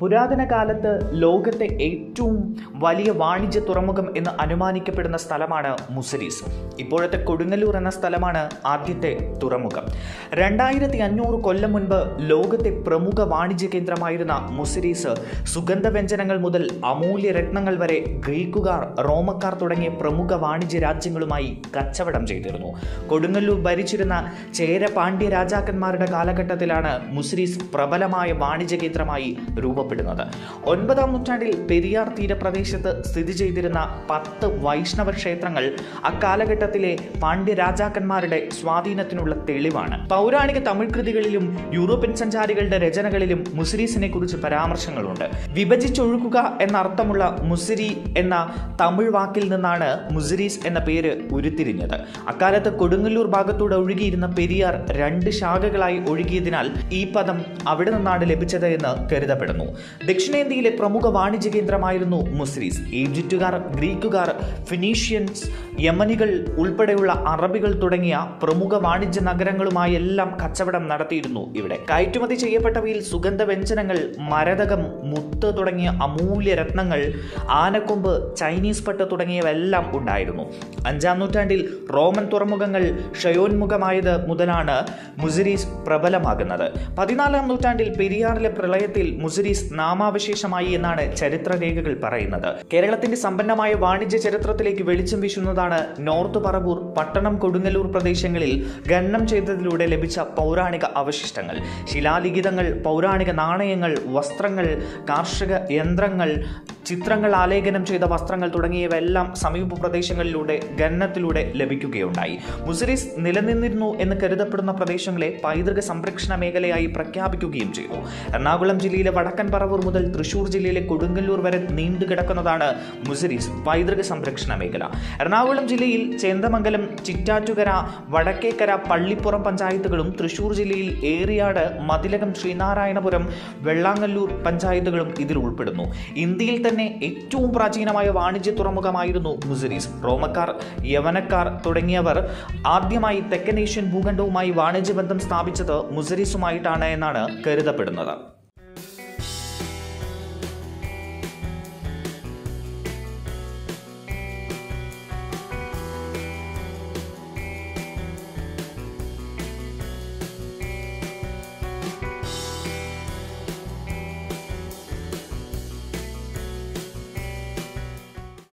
പുരാതന കാലത്ത് ലോകത്തെ ഏറ്റവും വലിയ വാണിജ്യ തുറമുഖം എന്ന് അനുമാനിക്കപ്പെടുന്ന സ്ഥലമാണ് മുസരീസ് ഇപ്പോഴത്തെ കൊടുങ്ങല്ലൂർ എന്ന സ്ഥലമാണ് ആദ്യത്തെ തുറമുഖം രണ്ടായിരത്തി അഞ്ഞൂറ് കൊല്ലം മുൻപ് ലോകത്തെ പ്രമുഖ വാണിജ്യ കേന്ദ്രമായിരുന്ന മുസരീസ് സുഗന്ധവ്യഞ്ജനങ്ങൾ മുതൽ അമൂല്യ രത്നങ്ങൾ വരെ ഗ്രീക്കുകാർ റോമക്കാർ തുടങ്ങിയ പ്രമുഖ വാണിജ്യ രാജ്യങ്ങളുമായി കച്ചവടം ചെയ്തിരുന്നു കൊടുങ്ങല്ലൂർ ഭരിച്ചിരുന്ന ചേര പാണ്ഡ്യ രാജാക്കന്മാരുടെ കാലഘട്ടത്തിലാണ് മുസ്രീസ് പ്രബലമായ വാണിജ്യ കേന്ദ്രമായി രൂപപ്പെടുന്നത് ഒൻപതാം നൂറ്റാണ്ടിൽ പെരിയാർ തീരപ്രദേശത്ത് സ്ഥിതി ചെയ്തിരുന്ന പത്ത് വൈഷ്ണവ ക്ഷേത്രങ്ങൾ അക്കാലഘട്ടത്തിലെ പാണ്ഡ്യ രാജാക്കന്മാരുടെ സ്വാധീനത്തിനുള്ള തെളിവാണ് പൗരാണിക തമിഴ് കൃതികളിലും യൂറോപ്യൻ സഞ്ചാരികളുടെ രചനകളിലും മുസ്രീസിനെ കുറിച്ച് പരാമർശങ്ങളുണ്ട് വിഭജിച്ചൊഴുകുക എന്ന അർത്ഥമുള്ള മുസിരി എന്ന തമിഴ് വാക്കിൽ നിന്നാണ് മുസിരീസ് എന്ന പേര് ഉരുത്തിരിഞ്ഞത് അക്കാലത്ത് കൊടുങ്ങല്ലൂർ ഭാഗത്തൂടെ ഒഴുകിയിരുന്ന പെരിയാർ രണ്ട് ശാഖകളായി ഒഴുകിയതിനാൽ ഈ പദം അവിടെ നിന്നാണ് ലഭിച്ചത് എന്ന് കരുതപ്പെടുന്നു ദക്ഷിണേന്ത്യയിലെ പ്രമുഖ വാണിജ്യ കേന്ദ്രമായിരുന്നു മുസ്രീസ് ഈജിപ്തുകാർ ഗ്രീക്കുകാർ ഫിനീഷ്യൻസ് യമനികൾ ഉൾപ്പെടെയുള്ള അറബികൾ തുടങ്ങിയ പ്രമുഖ വാണിജ്യ നഗരങ്ങളുമായി എല്ലാം കച്ചവടം നടത്തിയിരുന്നു ഇവിടെ കയറ്റുമതി ചെയ്യപ്പെട്ടവയിൽ സുഗന്ധ വ്യഞ്ജനങ്ങൾ മരതകം മുത്ത് തുടങ്ങിയ അമൂല്യ രത്നങ്ങൾ ആനക്കൊമ്പ് ചൈനീസ് പട്ട് തുടങ്ങിയവയെല്ലാം ഉണ്ടായിരുന്നു അഞ്ചാം നൂറ്റാണ്ടിൽ റോമൻ തുറമുഖങ്ങൾ ക്ഷയോന്മുഖമായത് മുതലാണ് മുസിരീസ് പ്രബലമാകുന്നത് പതിനാലാം നൂറ്റാണ്ടിൽ പെരിയാറിലെ പ്രളയത്തിൽ മുസിരീസ് നാമാവശേഷമായി എന്നാണ് ചരിത്രരേഖകൾ പറയുന്നത് കേരളത്തിന്റെ സമ്പന്നമായ വാണിജ്യ ചരിത്രത്തിലേക്ക് വെളിച്ചം വീശുന്നതാണ് നോർത്ത് പറവൂർ പട്ടണം കൊടുങ്ങല്ലൂർ പ്രദേശങ്ങളിൽ ഖനനം ചെയ്തതിലൂടെ ലഭിച്ച പൗരാണിക അവശിഷ്ടങ്ങൾ ശിലാലിഖിതങ്ങൾ പൗരാണിക നാണയങ്ങൾ വസ്ത്രങ്ങൾ കാർഷിക യന്ത്രങ്ങൾ ചിത്രങ്ങൾ ആലേഖനം ചെയ്ത വസ്ത്രങ്ങൾ തുടങ്ങിയവയെല്ലാം സമീപ പ്രദേശങ്ങളിലൂടെ ഖനനത്തിലൂടെ ലഭിക്കുകയുണ്ടായി മുസിരീസ് നിലനിന്നിരുന്നു എന്ന് കരുതപ്പെടുന്ന പ്രദേശങ്ങളെ പൈതൃക സംരക്ഷണ മേഖലയായി പ്രഖ്യാപിക്കുകയും ചെയ്തു എറണാകുളം ജില്ലയിലെ വടക്കൻ പറവൂർ മുതൽ തൃശൂർ ജില്ലയിലെ കൊടുങ്ങല്ലൂർ വരെ നീണ്ടു കിടക്കുന്നതാണ് മുസിരീസ് പൈതൃക സംരക്ഷണ മേഖല എറണാകുളം ജില്ലയിൽ ചേന്ദമംഗലം ചിറ്റാറ്റുകര വടക്കേക്കര പള്ളിപ്പുറം പഞ്ചായത്തുകളും തൃശൂർ ജില്ലയിൽ ഏറിയാട് മതിലകം ശ്രീനാരായണപുരം വെള്ളാങ്ങല്ലൂർ പഞ്ചായത്തുകളും ഇതിൽ ഉൾപ്പെടുന്നു ഇന്ത്യയിൽ തന്നെ ഏറ്റവും പ്രാചീനമായ വാണിജ്യ തുറമുഖമായിരുന്നു മുസിരീസ് റോമക്കാർ യവനക്കാർ തുടങ്ങിയവർ ആദ്യമായി തെക്കൻ ഏഷ്യൻ ഭൂഖണ്ഡവുമായി വാണിജ്യ ബന്ധം സ്ഥാപിച്ചത് മുസരീസുമായിട്ടാണ് എന്നാണ് കരുതപ്പെടുന്നത്